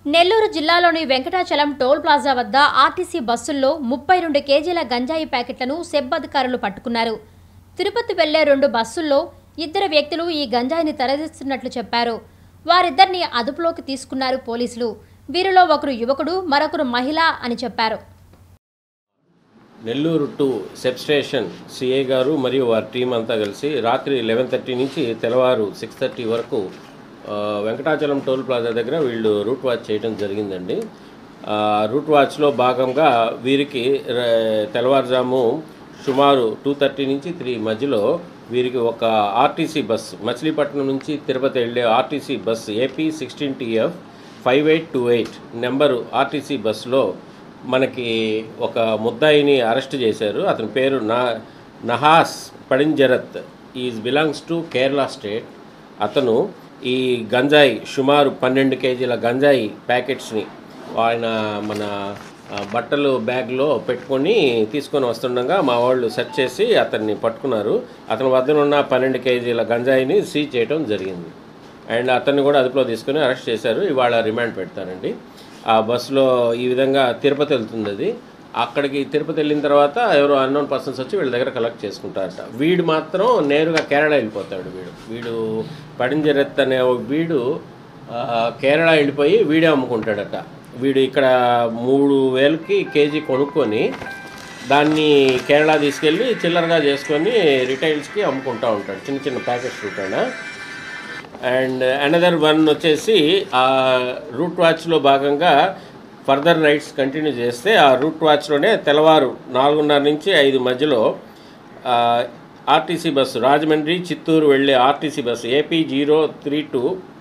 నెల్లూరు జిల్లాలోని Venkatachalam toll plaza వద్ద RTC బస్సుల్లో ముప్పై రెండు కేజీల గంజాయి ప్యాకెట్లను సెబ్ అధికారులు పట్టుకున్నారు తిరుపతి వెళ్లే రెండు బస్సుల్లో ఇద్దరు వ్యక్తులు ఈ గంజాయిని తరలిస్తున్నట్లు చెప్పారు వారిద్దరిని అదుపులోకి తీసుకున్నారు పోలీసులు వీరిలో ఒకరు యువకుడు మరొకరు మహిళ అని చెప్పారు Nellore two SEB station CI గారు మరియు వారి టీం అంతా కలిసి రాత్రి లెవెన్ థర్టీ నుంచి తెల్లవారు సిక్స్ థర్టీ వరకు ఆ, వెంకటాచలం టోల్ ప్లాజా దగ్గర వీళ్ళు రూట్ వాచ్ చేయడం జరిగిందండి ఆ, రూట్ వాచ్లో భాగంగా వీరికి ర- తెల్లవారుజాము సుమారు టూ థర్టీ నుంచి త్రీ మధ్యలో వీరికి ఒక ఆర్టీసీ బస్ మచిలీపట్నం నుంచి తిరుపతి వెళ్ళే RTC bus AP sixteen TF five eight two eight number RTC బస్సులో మనకి ఒక ముద్దాయిని అరెస్ట్ చేశారు అతని పేరు నా Nahas Padinjarath is belongs to Kerala state అతను ఈ గంజాయి సుమారు పన్నెండు కేజీల గంజాయి ప్యాకెట్స్ని ఆయన మన ఆ, బట్టలు బ్యాగ్లో పెట్టుకొని తీసుకొని వస్తుండగా మా వాళ్ళు సెర్చ్ చేసి అతన్ని పట్టుకున్నారు అతని వద్ద ఉన్న పన్నెండు కేజీల గంజాయిని సీజ్ చేయడం జరిగింది అండ్ అతన్ని కూడా అదుపులో తీసుకుని అరెస్ట్ చేశారు ఇవాళ రిమాండ్ పెడతారండి ఆ బస్సులో ఈ విధంగా తిరుపతి వెళ్తుంది అది అక్కడికి తిరుపతి వెళ్ళిన తర్వాత ఎవరో అన్నోన్ పర్సన్స్ వచ్చి వీళ్ళ దగ్గర కలెక్ట్ చేసుకుంటారట వీడు మాత్రం నేరుగా కేరళ వెళ్ళిపోతాడు వీడు వీడు పడింజరెత్ అనే ఒక వీడు ఆ, కేరళ వెళ్ళిపోయి వీడే అమ్ముకుంటాడట వీడు ఇక్కడ మూడు వేలకి కేజీ కొనుక్కొని దాన్ని కేరళ తీసుకెళ్ళి చిల్లరగా చేసుకొని రిటైల్స్కి అమ్ముకుంటూ ఉంటాడు చిన్న చిన్న ప్యాకెట్స్ ఉంటాడు అండ్ అనదర్ వన్ వచ్చేసి ఆ రూట్ వాచ్లో భాగంగా ఫర్దర్ రైడ్స్ కంటిన్యూ చేస్తే ఆ రూట్ వాచ్లోనే తెల్లవారు నాలుగున్నర నుంచి ఐదు మధ్యలో ఆ, ఆర్టీసీ బస్సు రాజమండ్రి చిత్తూరు వెళ్ళే RTC bus AP zero three two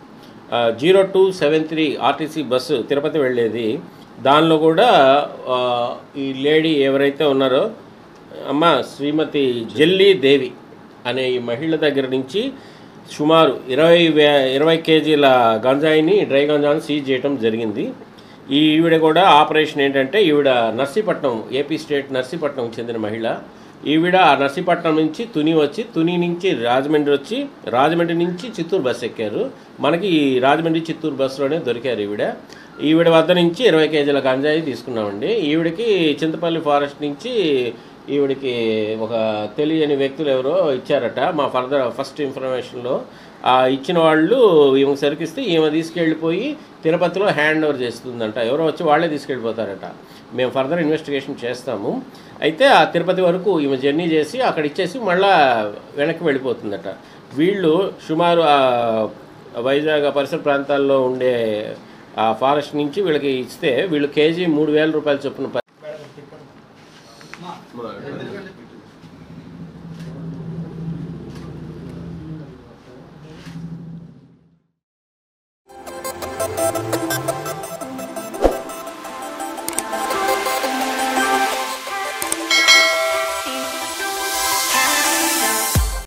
zero two seven three RTC bus Tirupati వెళ్ళేది దానిలో కూడా ఆ, ఈ లేడీ ఎవరైతే ఉన్నారో అమ్మ శ్రీమతి జెల్లీ దేవి అనే ఈ మహిళ దగ్గర నుంచి సుమారు ఇరవై వే ఇరవై కేజీల గంజాయిని డ్రై గంజాయిని సీజ్ చేయడం జరిగింది ఈ ఈవిడ కూడా ఆపరేషన్ ఏంటంటే ఈవిడ నర్సీపట్నం ఏపీ స్టేట్ నర్సీపట్నం చెందిన మహిళ ఈవిడ ఆ నర్సీపట్నం నుంచి తుని వచ్చి తుని నుంచి రాజమండ్రి వచ్చి రాజమండ్రి నుంచి చిత్తూరు బస్సు ఎక్కారు మనకి ఈ రాజమండ్రి చిత్తూరు బస్సులోనే దొరికారు ఈవిడ ఈవిడ వద్ద నుంచి ఇరవై కేజీల గంజాయి తీసుకున్నామండి ఈవిడకి చింతపల్లి ఫారెస్ట్ నుంచి ఈవిడికి ఒక తెలియని వ్యక్తులు ఎవరో ఇచ్చారట మా ఫర్దర్ ఫస్ట్ ఇన్ఫర్మేషన్లో ఆ ఇచ్చిన వాళ్ళు ఈమె సరికిస్తే ఈమె తీసుకెళ్ళిపోయి తిరుపతిలో హ్యాండ్ ఓవర్ చేస్తుందంట ఎవరో వచ్చి వాళ్ళే తీసుకెళ్ళిపోతారట మేము ఫర్దర్ ఇన్వెస్టిగేషన్ చేస్తాము అయితే ఆ తిరుపతి వరకు ఈమె జర్నీ చేసి అక్కడ ఇచ్చేసి మళ్ళా వెనక్కి వెళ్ళిపోతుందట వీళ్ళు సుమారు ఆ వైజాగ్ పరిసర ప్రాంతాల్లో ఉండే ఆ ఫారెస్ట్ నుంచి వీళ్ళకి ఇస్తే వీళ్ళు కేజీ మూడు వేల రూపాయల చొప్పున